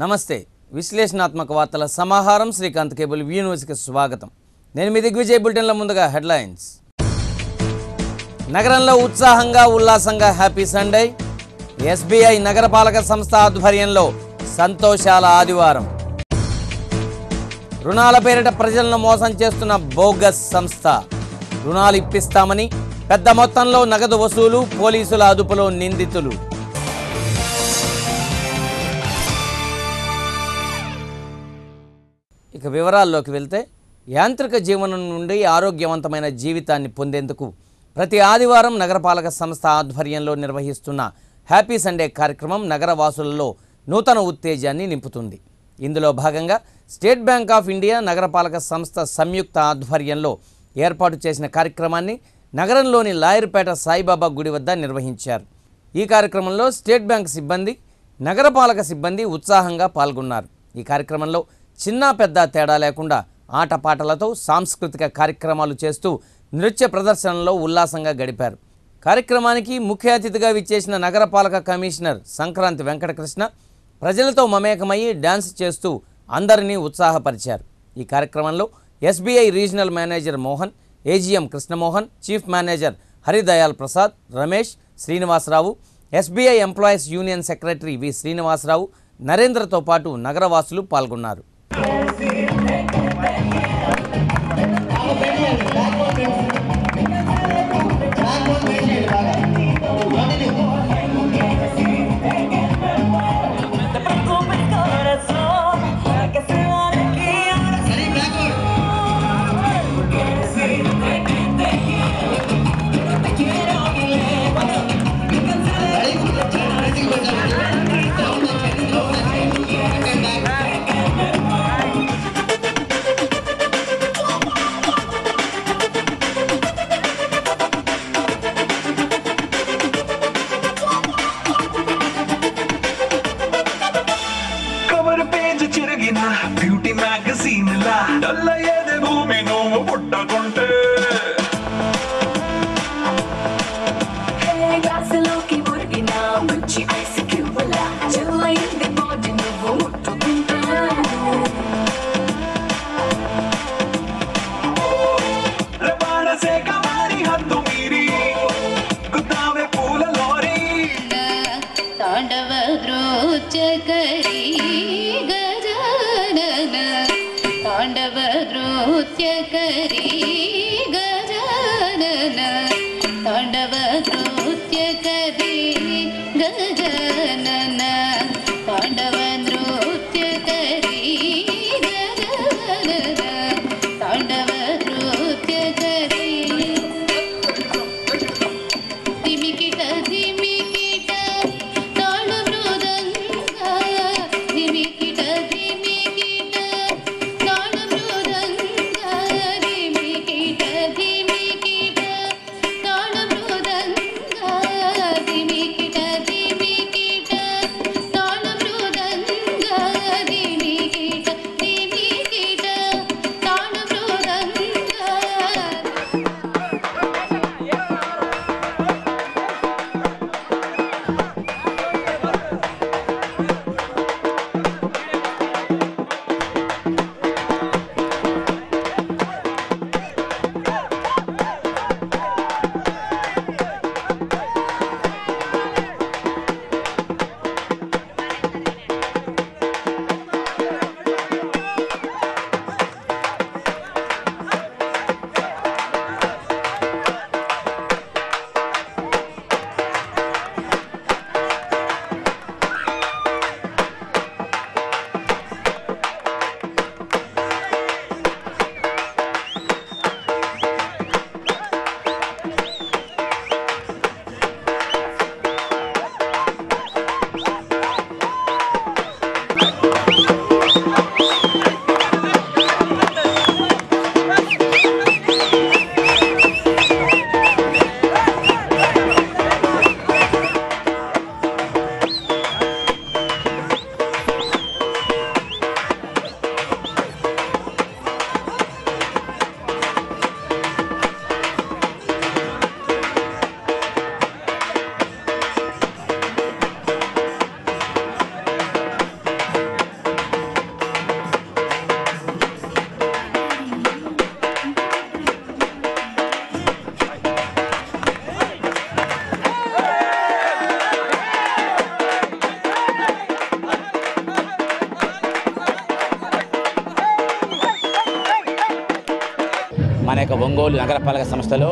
నమస్తే విశ్లేషణాత్మక వార్తల సమాహారం శ్రీకాంత్ కేబుల్ వ్యూ న్యూస్కి స్వాగతం నేను మీ దిగ్విజయ్ బులెటిన్ల ముందుగా హెడ్లైన్స్ నగరంలో ఉత్సాహంగా ఉల్లాసంగా హ్యాపీ సండే ఎస్బీఐ నగరపాలక సంస్థ ఆధ్వర్యంలో సంతోషాల ఆదివారం రుణాల పేరిట ప్రజలను మోసం చేస్తున్న బోగస్ సంస్థ రుణాలు ఇప్పిస్తామని పెద్ద మొత్తంలో నగదు వసూలు పోలీసుల అదుపులో నిందితులు ఇక వివరాల్లోకి వెళ్తే యాంత్రిక జీవనం నుండి ఆరోగ్యవంతమైన జీవితాన్ని పొందేందుకు ప్రతి ఆదివారం నగరపాలక సంస్థ ఆధ్వర్యంలో నిర్వహిస్తున్న హ్యాపీ సండే కార్యక్రమం నగరవాసులలో నూతన ఉత్తేజాన్ని నింపుతుంది ఇందులో భాగంగా స్టేట్ బ్యాంక్ ఆఫ్ ఇండియా నగరపాలక సంస్థ సంయుక్త ఆధ్వర్యంలో ఏర్పాటు చేసిన కార్యక్రమాన్ని నగరంలోని లాయర్పేట సాయిబాబా గుడి వద్ద నిర్వహించారు ఈ కార్యక్రమంలో స్టేట్ బ్యాంక్ సిబ్బంది నగరపాలక సిబ్బంది ఉత్సాహంగా పాల్గొన్నారు ఈ కార్యక్రమంలో చిన్న పెద్ద తేడా లేకుండా ఆటపాటలతో సాంస్కృతిక కార్యక్రమాలు చేస్తూ నృత్య ప్రదర్శనలో ఉల్లాసంగా గడిపారు కార్యక్రమానికి ముఖ్య అతిథిగా విచ్చేసిన నగరపాలక కమిషనర్ సంక్రాంతి వెంకటకృష్ణ ప్రజలతో మమేకమయ్యి డ్యాన్స్ చేస్తూ అందరినీ ఉత్సాహపరిచారు ఈ కార్యక్రమంలో SBI regional manager Mohan AGM Krishnamohan chief manager Haridayal Prasad Ramesh Srinivasarao SBI employees union secretary V Srinivasarao నరేంద్రతో పాటు నగరవాసులు పాల్గొన్నారు Te preocupes corazón, que se van aquí ahora Te quiero muy lejos, cover page చిరిగిన బ్యూటీ మ్యాగజైన్ లా డల్లయ్యేదే భూమి నువ్వు పుట్టకుంటే గ్లాసులోకి మురిగిన మంచి ఐస్ క్యూబుల చెల్లయింది బాడీ నువ్వు ముట్టుకుంటా రవాణా శాఖ వారి హద్దు మీరి గుద్దావే పూల లోరీ ತಾಂಡವ ನೃತ್ಯಕರಿ ಗಜಾನನ ತಾಂಡವ ನೃತ್ಯಕರಿ ಗಜಾನನ ತಾಂಡವ ನೃತ್ಯಕರಿ ಗಜಾನನ ತಾಂಡವ ನೃತ್ಯಕರಿ ಗಜಾನನ ತಾಂಡವ ನೃತ್ಯಕರಿ ಧಿಮಿಕಿಟ ಧಿಮಿಕಿಟ ತಾಳು ಮೃದಂಗ ಧಿಮಿಕಿಟ ಧಿಮಿಕಿಟ ತಾಳು ಮೃದಂಗ ಧಿಮಿಕಿಟ ಧಿಮಿಕಿಟ ತಾಳು ಮೃದಂಗ ಧಿಮಿಕಿಟ ఒంగోలు నగరపాలక సంస్థలో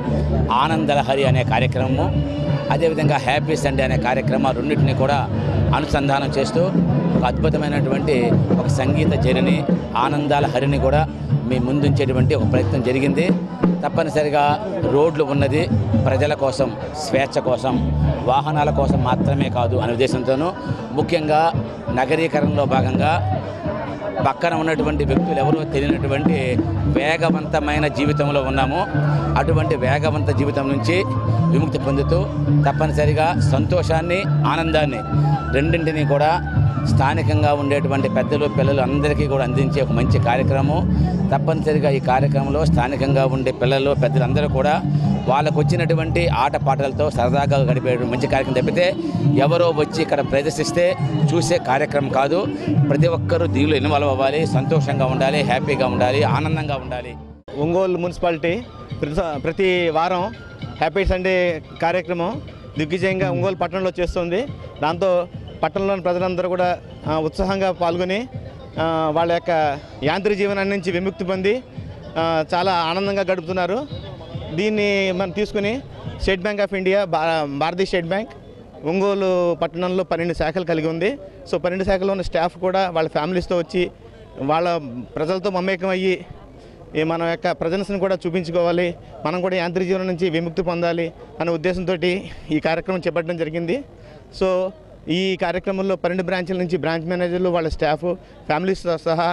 ఆనందలహరి అనే కార్యక్రమము అదేవిధంగా హ్యాపీ సండే అనే కార్యక్రమం రెండింటిని కూడా అనుసంధానం చేస్తూ ఒక అద్భుతమైనటువంటి ఒక సంగీత జరిని ఆనందాల హరిని కూడా మీ ముందుంచేటువంటి ఒక ప్రయత్నం జరిగింది తప్పనిసరిగా రోడ్లు ఉన్నది ప్రజల కోసం స్వేచ్ఛ కోసం వాహనాల కోసం మాత్రమే కాదు అనే ఉద్దేశంతోనూ ముఖ్యంగా నగరీకరణలో భాగంగా పక్కన ఉన్నటువంటి వ్యక్తులు ఎవరో తెలియనటువంటి వేగవంతమైన జీవితంలో ఉన్నాము అటువంటి వేగవంత జీవితం నుంచి విముక్తి పొందుతూ తప్పనిసరిగా సంతోషాన్ని ఆనందాన్ని రెండింటినీ కూడా స్థానికంగా ఉండేటువంటి పెద్దలు పిల్లలు అందరికీ కూడా అందించే ఒక మంచి కార్యక్రమం తప్పనిసరిగా ఈ కార్యక్రమంలో స్థానికంగా ఉండే పిల్లలు పెద్దలందరూ కూడా వాళ్ళకు వచ్చినటువంటి ఆటపాటలతో సరదాగా గడిపే మంచి కార్యక్రమం తప్పితే ఎవరో వచ్చి ఇక్కడ ప్రదర్శిస్తే చూసే కార్యక్రమం కాదు ప్రతి ఒక్కరూ దీనిలో ఇన్వాల్వ్ అవ్వాలి సంతోషంగా ఉండాలి హ్యాపీగా ఉండాలి ఆనందంగా ఉండాలి ఒంగోలు మున్సిపాలిటీ ప్రతి ప్రతి వారం హ్యాపీ సండే కార్యక్రమం దిగ్విజయంగా ఒంగోలు పట్టణంలో చేస్తుంది దాంతో పట్టణంలోని ప్రజలందరూ కూడా ఆ, ఉత్సాహంగా పాల్గొని ఆ, వాళ్ళ యొక్క యాంత్రిక జీవనాన్ని నుంచి విముక్తి పొంది ఆ, చాలా ఆనందంగా గడుపుతున్నారు దీన్ని మనం తీసుకుని స్టేట్ బ్యాంక్ ఆఫ్ ఇండియా భా భారతీయ స్టేట్ బ్యాంక్ ఒంగోలు పట్టణంలో పన్నెండు శాఖలు కలిగి ఉంది సో పన్నెండు శాఖలో ఉన్న స్టాఫ్ కూడా వాళ్ళ ఫ్యామిలీస్తో వచ్చి వాళ్ళ ప్రజలతో మమేకం అయ్యి ఈ మన యొక్క ప్రజెన్స్ని కూడా చూపించుకోవాలి మనం కూడా యాంత్రిక జీవనం నుంచి విముక్తి పొందాలి అనే ఉద్దేశంతో ఈ కార్యక్రమం చేపట్టడం జరిగింది సో ఈ కార్యక్రమంలో పన్నెండు బ్రాంచ్ల నుంచి బ్రాంచ్ మేనేజర్లు వాళ్ళ స్టాఫ్ ఫ్యామిలీస్తో సహా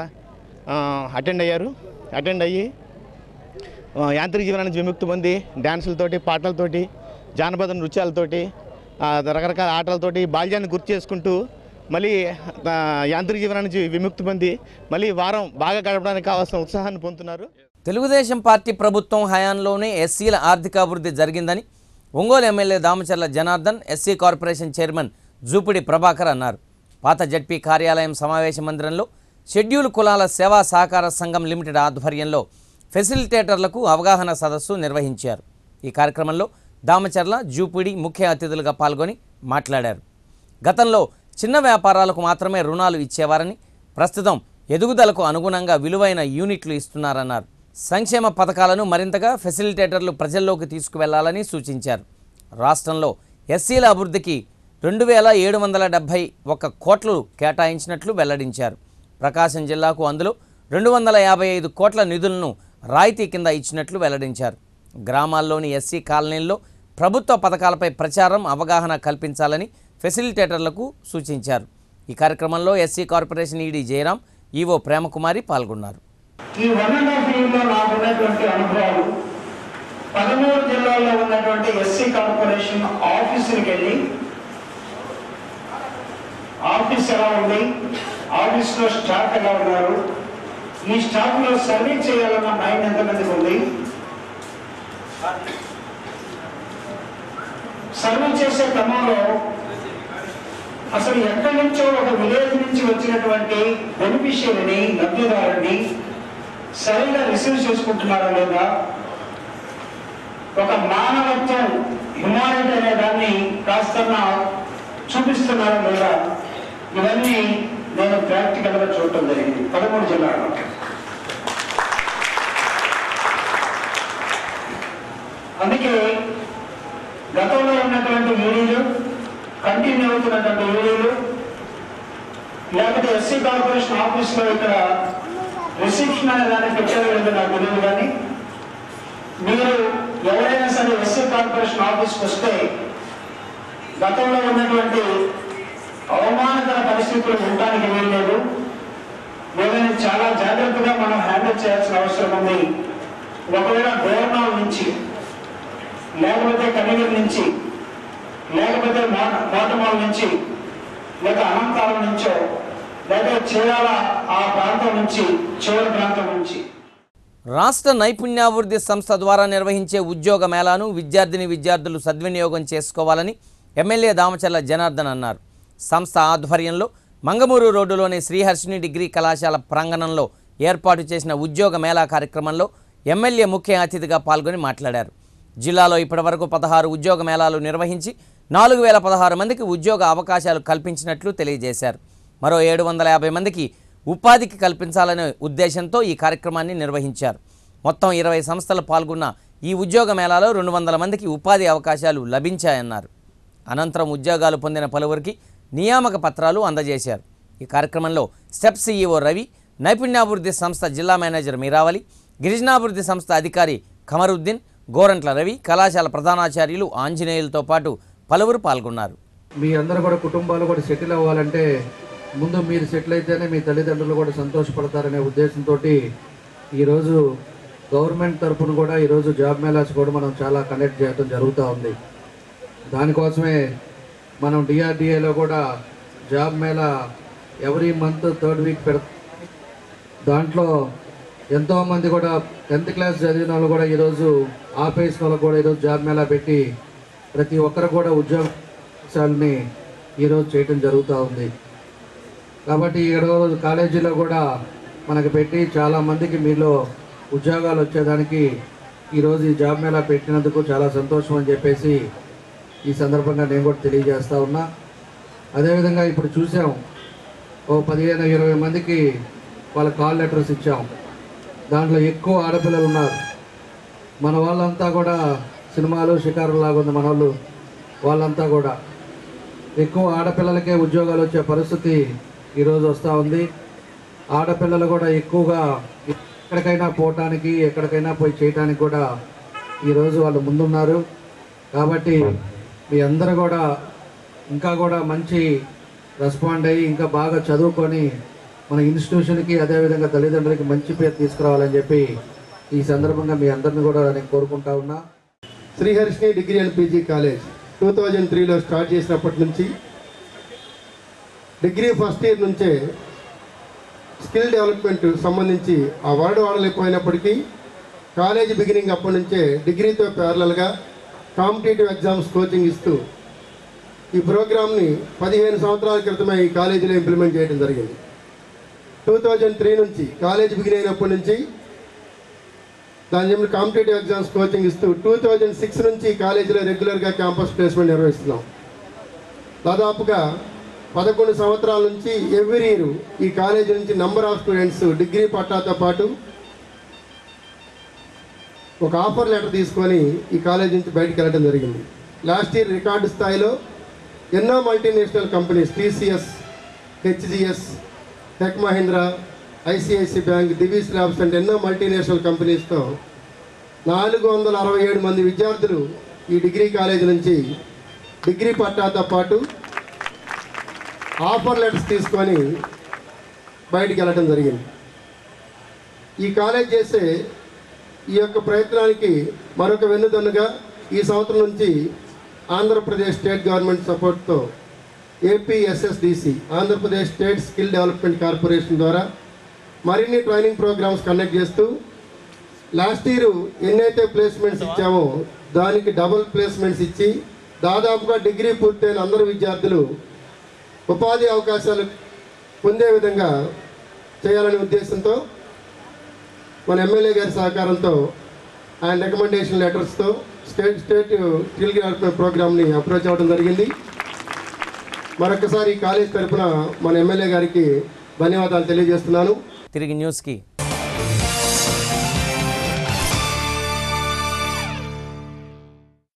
అటెండ్ అయ్యారు అటెండ్ అయ్యి ఆ, యాంత్రిక జీవనం నుంచి విముక్తి పొంది డ్యాన్సులతోటి పాటలతోటి జానపద నృత్యాలతోటి ఆ, రకరకాల ఆటలతోటి బాల్యాన్ని గుర్తు చేసుకుంటూ మళ్ళీ ఆ, యాంత్రిక జీవనం నుంచి విముక్తి పొంది మళ్ళీ వారం బాగా గడపడానికి కావాల్సిన ఉత్సాహాన్ని పొందుతున్నారు తెలుగుదేశం పార్టీ ప్రభుత్వం హయాంలోనే ఎస్సీల ఆర్థికాభివృద్ధి జరిగిందని Ongole MLA Damacharla Janardhan SC corporation chairman Jupudi Prabhakar అన్నారు పాత జడ్పీ కార్యాలయం సమావేశ మందిరంలో షెడ్యూల్ కులాల సేవా సహకార సంఘం లిమిటెడ్ ఆధ్వర్యంలో ఫెసిలిటేటర్లకు అవగాహన సదస్సు నిర్వహించారు ఈ కార్యక్రమంలో దామచర్ల జూపిడి ముఖ్య అతిథులుగా పాల్గొని మాట్లాడారు గతంలో చిన్న వ్యాపారాలకు మాత్రమే రుణాలు ఇచ్చేవారని ప్రస్తుతం ఎదుగుదలకు అనుగుణంగా విలువైన యూనిట్లు ఇస్తున్నారన్నారు సంక్షేమ పథకాలను మరింతగా ఫెసిలిటేటర్లు ప్రజల్లోకి తీసుకువెళ్లాలని సూచించారు రాష్ట్రంలో ఎస్సీల అభివృద్ధికి రెండు వేల ఏడు వందల డెబ్భై ఒక్క కోట్లు కేటాయించినట్లు వెల్లడించారు ప్రకాశం జిల్లాకు అందులో రెండు వందల యాభై ఐదు కోట్ల నిధులను రాయితీ కింద ఇచ్చినట్లు వెల్లడించారు గ్రామాల్లోని ఎస్సీ కాలనీల్లో ప్రభుత్వ పథకాలపై ప్రచారం అవగాహన కల్పించాలని ఫెసిలిటేటర్లకు సూచించారు ఈ కార్యక్రమంలో SC corporation ED Jayaram EO Premakumari పాల్గొన్నారు ఈ వన్ అండ్ హాఫ్ ఇయర్ లో నాకు ఉన్నటువంటి అనుభవాలు పదమూడు జిల్లాల్లో ఉన్నటువంటి ఎస్సీ కార్పొరేషన్ ఆఫీసులకు వెళ్ళి ఆఫీస్ ఎలా ఉంది ఆఫీస్ లో స్టాఫ్ ఎలా ఉన్నారు ఈ స్టాఫ్ లో సర్వే చేయాలన్న మైండ్ ఎంతమందికి ఉంది సర్వే చేసే క్రమంలో అసలు ఎక్కడి నుంచో ఒక విలేజ్ నుంచి వచ్చినటువంటి బెనిఫిషియరీని లబ్ధిదారుని సరిగా రిసీవ్ చేసుకుంటున్నారా లేదా ఒక మానవత్వం హ్యుమానిటీ అనే దాన్ని కాస్త చూపిస్తున్నారా లేదా ఇవన్నీ నేను ప్రాక్టికల్ గా చూడటం జరిగింది పదమూడు జిల్లాలో అందుకే గతంలో ఉన్నటువంటి ఈడీలు కంటిన్యూ అవుతున్నటువంటి ఈడీలు లేకపోతే ఎస్సీ కార్పొరేషన్ ఆఫీస్ లో ఇక్కడ రిసెప్షన్ అనే దాన్ని పెట్టారు లేదో నాకు తెలియదు కానీ మీరు ఎవరైనా సరే ఎస్సీ కార్పొరేషన్ ఆఫీస్కి వస్తే గతంలో ఉన్నటువంటి అవమానకర పరిస్థితులు ఉండటానికి వీల్లేదు వీళ్ళని చాలా జాగ్రత్తగా మనం హ్యాండిల్ చేయాల్సిన అవసరం ఉంది ఒకవేళ గవర్నర్ నుంచి లేకపోతే కనిగిరి నుంచి లేకపోతే మోట- మోటమాల నుంచి లేక అనంతాల నుంచో లేక చీరాల ఆ ప్రాంతం నుంచి చివరి ప్రాంతం నుంచి రాష్ట్ర నైపుణ్యాభివృద్ధి సంస్థ ద్వారా నిర్వహించే ఉద్యోగ మేళాను విద్యార్థిని విద్యార్థులు సద్వినియోగం చేసుకోవాలని ఎమ్మెల్యే దామచర్ల జనార్దన్ అన్నారు సంస్థ ఆధ్వర్యంలో మంగమూరు రోడ్డులోని శ్రీహర్షిని డిగ్రీ కళాశాల ప్రాంగణంలో ఏర్పాటు చేసిన ఉద్యోగ మేళా కార్యక్రమంలో ఎమ్మెల్యే ముఖ్య అతిథిగా పాల్గొని మాట్లాడారు జిల్లాలో ఇప్పటివరకు పదహారు ఉద్యోగ మేళాలు నిర్వహించి నాలుగు వేల పదహారు మందికి ఉద్యోగ అవకాశాలు కల్పించినట్లు తెలియజేశారు మరో ఏడు వందల యాభై మందికి ఉపాధికి కల్పించాలనే ఉద్దేశంతో ఈ కార్యక్రమాన్ని నిర్వహించారు మొత్తం ఇరవై సంస్థలు పాల్గొన్న ఈ ఉద్యోగ మేళాలో రెండు వందల మందికి ఉపాధి అవకాశాలు లభించాయన్నారు అనంతరం ఉద్యోగాలు పొందిన పలువురికి నియామక పత్రాలు అందజేశారు ఈ కార్యక్రమంలో స్టెప్ సీఈఓ రవి నైపుణ్యాభివృద్ధి సంస్థ జిల్లా మేనేజర్ మీరావలి గిరిజనాభివృద్ధి సంస్థ అధికారి ఖమరుద్దీన్ గోరంట్ల రవి కళాశాల ప్రధానాచార్యులు ఆంజనేయులతో పాటు పలువురు పాల్గొన్నారు మీ అందరూ కూడా కుటుంబాలు కూడా సెటిల్ అవ్వాలంటే ముందు మీరు సెటిల్ అయితేనే మీ తల్లిదండ్రులు కూడా సంతోషపడతారనే ఉద్దేశంతో ఈరోజు గవర్నమెంట్ తరఫున కూడా ఈరోజు జాబ్ మేళాస్ కూడా మనం చాలా కండక్ట్ చేయడం జరుగుతూ ఉంది దానికోసమే మనం డిఆర్డిఏలో కూడా job mela every month third week పెడ దాంట్లో ఎంతోమంది కూడా టెన్త్ క్లాస్ చదివిన వాళ్ళు కూడా ఈరోజు ఆపేసిన వాళ్ళకు కూడా ఈరోజు జాబ్ మేళా పెట్టి ప్రతి ఒక్కరు కూడా ఉద్యోగాలని ఈరోజు చేయటం జరుగుతూ ఉంది కాబట్టి ఈరోజు కాలేజీలో కూడా మనకు పెట్టి చాలా మందికి మీలో ఉద్యోగాలు వచ్చేదానికి ఈరోజు ఈ జాబ్ మేళా పెట్టినందుకు చాలా సంతోషం అని చెప్పేసి ఈ సందర్భంగా నేను కూడా తెలియజేస్తా ఉన్నా అదేవిధంగా ఇప్పుడు చూసాం ఓ పదిహేను ఇరవై మందికి వాళ్ళ కాల్ లెటర్స్ ఇచ్చాం దాంట్లో ఎక్కువ ఆడపిల్లలు ఉన్నారు మన వాళ్ళంతా కూడా సినిమాలు షికారులాగా ఉంది మన వాళ్ళు వాళ్ళంతా కూడా ఎక్కువ ఆడపిల్లలకే ఉద్యోగాలు వచ్చే పరిస్థితి ఈరోజు వస్తూ ఉంది ఆడపిల్లలు కూడా ఎక్కువగా ఎక్కడికైనా పోవటానికి ఎక్కడికైనా పోయి చేయటానికి కూడా ఈరోజు వాళ్ళు ముందున్నారు కాబట్టి మీ అందరూ కూడా ఇంకా కూడా మంచి రెస్పాండ్ అయ్యి ఇంకా బాగా చదువుకొని మన ఇన్స్టిట్యూషన్కి అదేవిధంగా తల్లిదండ్రులకి మంచి పేరు తీసుకురావాలని చెప్పి ఈ సందర్భంగా మీ అందరిని కూడా నేను కోరుకుంటా ఉన్నా Sriharshini degree and PG college two thousand త్రీలో స్టార్ట్ చేసినప్పటి నుంచి డిగ్రీ ఫస్ట్ ఇయర్ నుంచే స్కిల్ డెవలప్మెంట్ సంబంధించి ఆ వర్డ్ వాడలేకపోయినప్పటికీ కాలేజ్ బిగినింగ్ అప్పటి నుంచే డిగ్రీతో ప్యారలల్గా కాంపిటేటివ్ ఎగ్జామ్స్ కోచింగ్ ఇస్తూ ఈ ప్రోగ్రామ్ని పదిహేను సంవత్సరాల క్రితమే ఈ కాలేజీలో ఇంప్లిమెంట్ చేయడం జరిగింది టూ థౌజండ్ త్రీ నుంచి కాలేజ్ బిగిన్ అయినప్పటి నుంచి దాని చెప్పి కాంపిటేటివ్ ఎగ్జామ్స్ కోచింగ్ ఇస్తూ టూ థౌజండ్ సిక్స్ నుంచి కాలేజీలో రెగ్యులర్గా క్యాంపస్ ప్లేస్మెంట్ నిర్వహిస్తున్నాం దాదాపుగా పదకొండు సంవత్సరాల నుంచి ఎవ్రీ ఇయర్ ఈ కాలేజీ నుంచి నంబర్ ఆఫ్ స్టూడెంట్స్ డిగ్రీ పట్టాతో పాటు ఒక ఆఫర్ లెటర్ తీసుకొని ఈ కాలేజ్ నుంచి బయటకు వెళ్ళడం జరిగింది లాస్ట్ ఇయర్ రికార్డు స్థాయిలో ఎన్నో multinational companies TCS HGS tech Mahindra ICIC bank Divis labs అంటే ఎన్నో మల్టీనేషనల్ కంపెనీస్తో నాలుగు వందల అరవై ఏడు మంది విద్యార్థులు ఈ డిగ్రీ కాలేజ్ నుంచి డిగ్రీ పట్టాతో పాటు ఆఫర్ లెటర్స్ తీసుకొని బయటికి వెళ్ళటం జరిగింది ఈ కాలేజ్ చేసే ఈ యొక్క ప్రయత్నానికి మరొక వెన్నుదన్నుగా ఈ సంవత్సరం నుంచి ఆంధ్రప్రదేశ్ స్టేట్ గవర్నమెంట్ సపోర్ట్తో APSSDC Andhra Pradesh state skill development corporation ద్వారా మరిన్ని ట్రైనింగ్ ప్రోగ్రామ్స్ కండక్ట్ చేస్తూ లాస్ట్ ఇయర్ ఎన్నైతే ప్లేస్మెంట్స్ ఇచ్చామో దానికి డబుల్ ప్లేస్మెంట్స్ ఇచ్చి దాదాపుగా డిగ్రీ పూర్తయిన అందరు విద్యార్థులు ఉపాధి అవకాశాలు పొందే విధంగా చేయాలనే ఉద్దేశంతో మన ఎమ్మెల్యే గారి సహకారంతో ఆయన రికమెండేషన్ లెటర్స్తో స్టేట్ స్టేట్ స్కిల్ డెవలప్మెంట్ ప్రోగ్రామ్ని అప్రోచ్ అవ్వడం జరిగింది మరొకసారి ఈ కాలేజ్ తరఫున మన ఎమ్మెల్యే గారికి ధన్యవాదాలు తెలియజేస్తున్నాను తిరిగి న్యూస్కి